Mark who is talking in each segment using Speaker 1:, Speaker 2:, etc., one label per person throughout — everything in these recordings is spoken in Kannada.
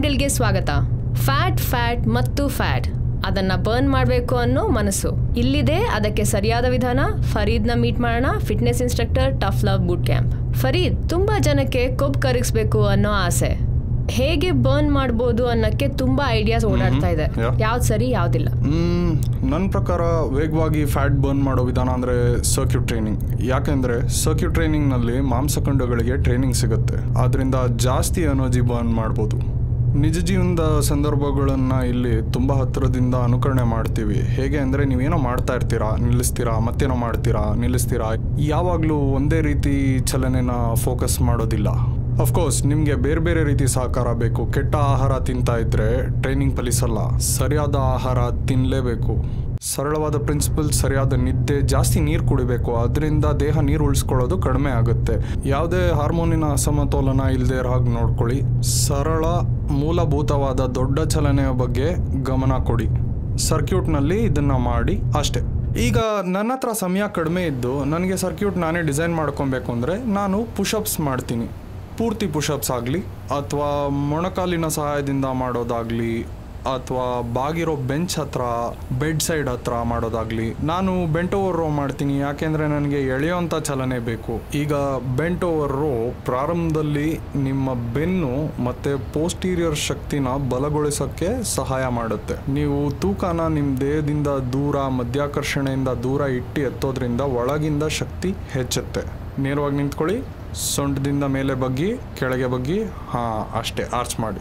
Speaker 1: ಹ್ಯಾಂಡಲ್ಗೆ ಸ್ವಾಗತ ಫ್ಯಾಟ್ ಫ್ಯಾಟ್ ಮತ್ತು ಫ್ಯಾಟ್ ಅದನ್ನ ಬರ್ನ್ ಮಾಡಬೇಕು ಅನ್ನೋ ಮನಸ್ಸು ಇಲ್ಲಿದೆ ಅದಕ್ಕೆ ಸರಿಯಾದ ವಿಧಾನ ಫರೀದ್ನ ಮೀಟ್ ಮಾಡೋಣ fitness instructor tough love boot camp Farid ತುಂಬಾ ಜನಕ್ಕೆ ಕೊಬ್ಬು ಕರಗಿಸ್ಬೇಕು ಅನ್ನೋ ಆಸೆ ಹೇಗೆ ಬರ್ನ್ ಮಾಡ್ಬೋದು ಅನ್ನಕ್ಕೆ ತುಂಬಾ ಐಡಿಯಾಸ್ ಓಡಾಡ್ತಾ ಇದೆ
Speaker 2: Yeah.
Speaker 1: ಯಾವ್ದು ಸರಿ ಯಾವ್ದಿಲ್ಲ
Speaker 2: ನನ್ನ ಪ್ರಕಾರ ವೇಗವಾಗಿ ಫ್ಯಾಟ್ ಬರ್ನ್ ಮಾಡೋ ವಿಧಾನ ಅಂದರೆ ಸರ್ಕ್ಯೂಟ್ ಟ್ರೈನಿಂಗ್ ಯಾಕೆಂದರೆ ಸರ್ಕ್ಯೂಟ್ ಟ್ರೈನಿಂಗ್ನಲ್ಲಿ ಮಾಂಸಖಂಡಗಳಿಗೆ ಟ್ರೈನಿಂಗ್ ಸಿಗುತ್ತೆ ಅದರಿಂದ ಜಾಸ್ತಿ ಎನರ್ಜಿ ಬರ್ನ್ ಮಾಡ್ಬೋದು ನಿಜ ಜೀವನದ ಸಂದರ್ಭಗಳನ್ನು ಇಲ್ಲಿ ತುಂಬ ಹತ್ತಿರದಿಂದ ಅನುಕರಣೆ ಮಾಡ್ತೀವಿ ಹೇಗೆ ಅಂದರೆ ನೀವೇನೋ ಮಾಡ್ತಾ ಇರ್ತೀರಾ ನಿಲ್ಲಿಸ್ತೀರಾ ಮತ್ತೇನೋ ಮಾಡ್ತೀರಾ ನಿಲ್ಲಿಸ್ತೀರಾ ಯಾವಾಗಲೂ ಒಂದೇ ರೀತಿ ಚಲನೆನ ಫೋಕಸ್ ಮಾಡೋದಿಲ್ಲ ಅಫ್ಕೋರ್ಸ್ ನಿಮಗೆ ಬೇರೆ ಬೇರೆ ರೀತಿ ಸಹಕಾರ ಬೇಕು ಕೆಟ್ಟ ಆಹಾರ ತಿಂತಾ ಇದ್ರೆ ಟ್ರೈನಿಂಗ್ ಫಲಿಸಲ್ಲ ಸರಿಯಾದ ಆಹಾರ ತಿನ್ನಲೇಬೇಕು ಸರಳವಾದ ಪ್ರಿನ್ಸಿಪಲ್ ಸರಿಯಾದ ನಿದ್ದೆ ಜಾಸ್ತಿ ನೀರು ಕುಡಿಬೇಕು ಅದರಿಂದ ದೇಹ ನೀರು ಉಳಿಸ್ಕೊಳ್ಳೋದು ಕಡಿಮೆ ಆಗುತ್ತೆ ಯಾವುದೇ ಹಾರ್ಮೋನಿನ ಅಸಮತೋಲನ ಇಲ್ಲದೆ ಇರೋ ಹಾಗೆ ನೋಡ್ಕೊಳ್ಳಿ ಸರಳ ಮೂಲಭೂತವಾದ ದೊಡ್ಡ ಚಲನೆಯ ಬಗ್ಗೆ ಗಮನ ಕೊಡಿ ಸರ್ಕ್ಯೂಟ್ನಲ್ಲಿ ಇದನ್ನ ಮಾಡಿ ಅಷ್ಟೇ ಈಗ ನನ್ನ ಹತ್ರ ಸಮಯ ಕಡಿಮೆ ಇದ್ದು ನನಗೆ ಸರ್ಕ್ಯೂಟ್ ನಾನೇ ಡಿಸೈನ್ ಮಾಡ್ಕೊಬೇಕು ಅಂದರೆ ನಾನು ಪುಷಪ್ಸ್ ಮಾಡ್ತೀನಿ ಪೂರ್ತಿ ಪುಷಪ್ಸ್ ಆಗಲಿ ಅಥವಾ ಮೊಣಕಾಲಿನ ಸಹಾಯದಿಂದ ಮಾಡೋದಾಗಲಿ ಅಥವಾ ಬಾಗಿರೋ ಬೆಂಚ್ ಹತ್ರ ಬೆಡ್ ಸೈಡ್ ಹತ್ರ ಮಾಡೋದಾಗ್ಲಿ ನಾನು ಬೆಂಟ್ ಓವರ್ ರೋ ಮಾಡ್ತೀನಿ ಯಾಕೆಂದ್ರೆ ನನಗೆ ಎಳೆಯೋಂಥ ಚಲನೆ ಬೇಕು ಈಗ ಬೆಂಟ್ ಓವರ್ ರೋ ಪ್ರಾರಂಭದಲ್ಲಿ ನಿಮ್ಮ ಬೆನ್ನು ಮತ್ತೆ ಪೋಸ್ಟೀರಿಯರ್ ಶಕ್ತಿನ ಬಲಗೊಳಿಸೋಕ್ಕೆ ಸಹಾಯ ಮಾಡುತ್ತೆ ನೀವು ತೂಕನ ನಿಮ್ಮ ದೇಹದಿಂದ ದೂರ ಮಧ್ಯಾಕರ್ಷಣೆಯಿಂದ ದೂರ ಇಟ್ಟು ಎತ್ತೋದ್ರಿಂದ ಒಳಗಿಂದ ಶಕ್ತಿ ಹೆಚ್ಚುತ್ತೆ ನೇರವಾಗಿ ನಿಂತ್ಕೊಳ್ಳಿ ಸೊಂಟದಿಂದ ಮೇಲೆ ಬಗ್ಗಿ ಕೆಳಗೆ ಬಗ್ಗಿ ಹಾಂ ಅಷ್ಟೇ ಆರ್ಚ್ ಮಾಡಿ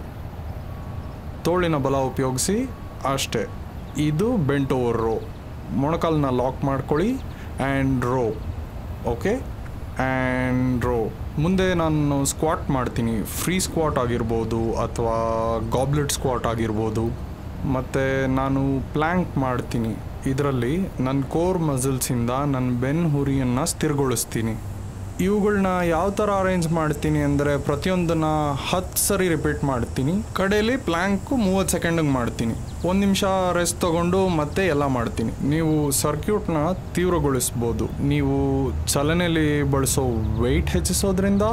Speaker 2: ತೋಳಿನ ಬಲ ಉಪಯೋಗಿಸಿ ಅಷ್ಟೇ ಇದು ಬೆಂಟ್ ಓವರ್ ರೋ ಮೊಣಕಾಲನ್ನ ಲಾಕ್ ಮಾಡ್ಕೊಳ್ಳಿ and row okay and row ಮುಂದೆ ನಾನು ಸ್ಕ್ವಾಟ್ ಮಾಡ್ತೀನಿ ಫ್ರೀ ಸ್ಕ್ವಾಟ್ ಆಗಿರ್ಬೋದು ಅಥವಾ ಗಾಬ್ಲೆಟ್ ಸ್ಕ್ವಾಟ್ ಆಗಿರ್ಬೋದು ಮತ್ತು ನಾನು ಪ್ಲ್ಯಾಂಕ್ ಮಾಡ್ತೀನಿ ಇದರಲ್ಲಿ ನನ್ನ ಕೋರ್ ಮಸಲ್ಸಿಂದ ನನ್ನ ಬೆನ್ನು ಹುರಿಯನ್ನು ಸ್ಥಿರಗೊಳಿಸ್ತೀನಿ ಇವುಗಳನ್ನ ಯಾವ ಥರ ಅರೇಂಜ್ ಮಾಡ್ತೀನಿ ಅಂದರೆ ಪ್ರತಿಯೊಂದನ್ನ ಹತ್ತು ಸರಿ ರಿಪೀಟ್ ಮಾಡ್ತೀನಿ ಕಡೆಯಲ್ಲಿ ಪ್ಲ್ಯಾಂಕು ಮೂವತ್ತು ಸೆಕೆಂಡಿಗೆ ಮಾಡ್ತೀನಿ ಒಂದು ನಿಮಿಷ ರೆಸ್ಟ್ ತಗೊಂಡು ಮತ್ತೆ ಎಲ್ಲ ಮಾಡ್ತೀನಿ ನೀವು ಸರ್ಕ್ಯೂಟ್ನ ತೀವ್ರಗೊಳಿಸ್ಬೋದು ನೀವು ಚಲನೆಯಲ್ಲಿ ಬಳಸೋ ವೆಯ್ಟ್ ಹೆಚ್ಚಿಸೋದ್ರಿಂದ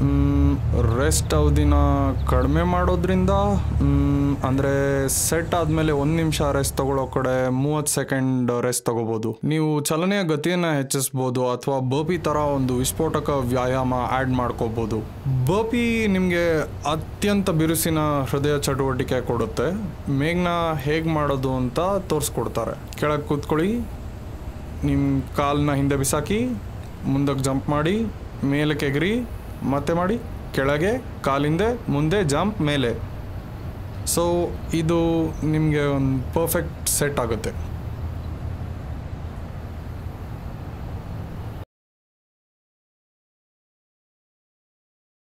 Speaker 2: ರೆಸ್ಟ್ ಅವಧಿನ ಕಡಿಮೆ ಮಾಡೋದ್ರಿಂದ ಅಂದರೆ ಸೆಟ್ ಆದಮೇಲೆ ಒಂದು ನಿಮಿಷ ರೆಸ್ಟ್ ತಗೊಳ್ಳೋ ಕಡೆ ಮೂವತ್ತು ಸೆಕೆಂಡ್ ರೆಸ್ಟ್ ತಗೋಬೋದು ನೀವು ಚಲನೆಯ ಗತಿಯನ್ನು ಹೆಚ್ಚಿಸ್ಬೋದು ಅಥವಾ ಬರ್ಪಿ ಥರ ಒಂದು ವಿಸ್ಫೋಟಕ ವ್ಯಾಯಾಮ ಆ್ಯಡ್ ಮಾಡ್ಕೋಬೋದು ಬರ್ಪಿ ನಿಮಗೆ ಅತ್ಯಂತ ಬಿರುಸಿನ ಹೃದಯ ಚಟುವಟಿಕೆ ಕೊಡುತ್ತೆ ಮೇಘ್ನ ಹೇಗೆ ಮಾಡೋದು ಅಂತ ತೋರಿಸ್ಕೊಡ್ತಾರೆ ಕೆಳಗೆ ಕೂತ್ಕೊಳ್ಳಿ ನಿಮ್ಮ ಕಾಲನ್ನ ಹಿಂದೆ ಬಿಸಾಕಿ ಮುಂದಕ್ಕೆ ಜಂಪ್ ಮಾಡಿ ಮೇಲಕ್ಕೆ ಎಗರಿ ಮತ್ತೆ ಮಾಡಿ ಕೆಳಗೆ ಕಾಲಿಂದೆ ಮುಂದೆ ಜಂಪ್ ಮೇಲೆ ಸೊ ಇದು ನಿಮಗೆ ಒಂದು ಪರ್ಫೆಕ್ಟ್ ಸೆಟ್ ಆಗುತ್ತೆ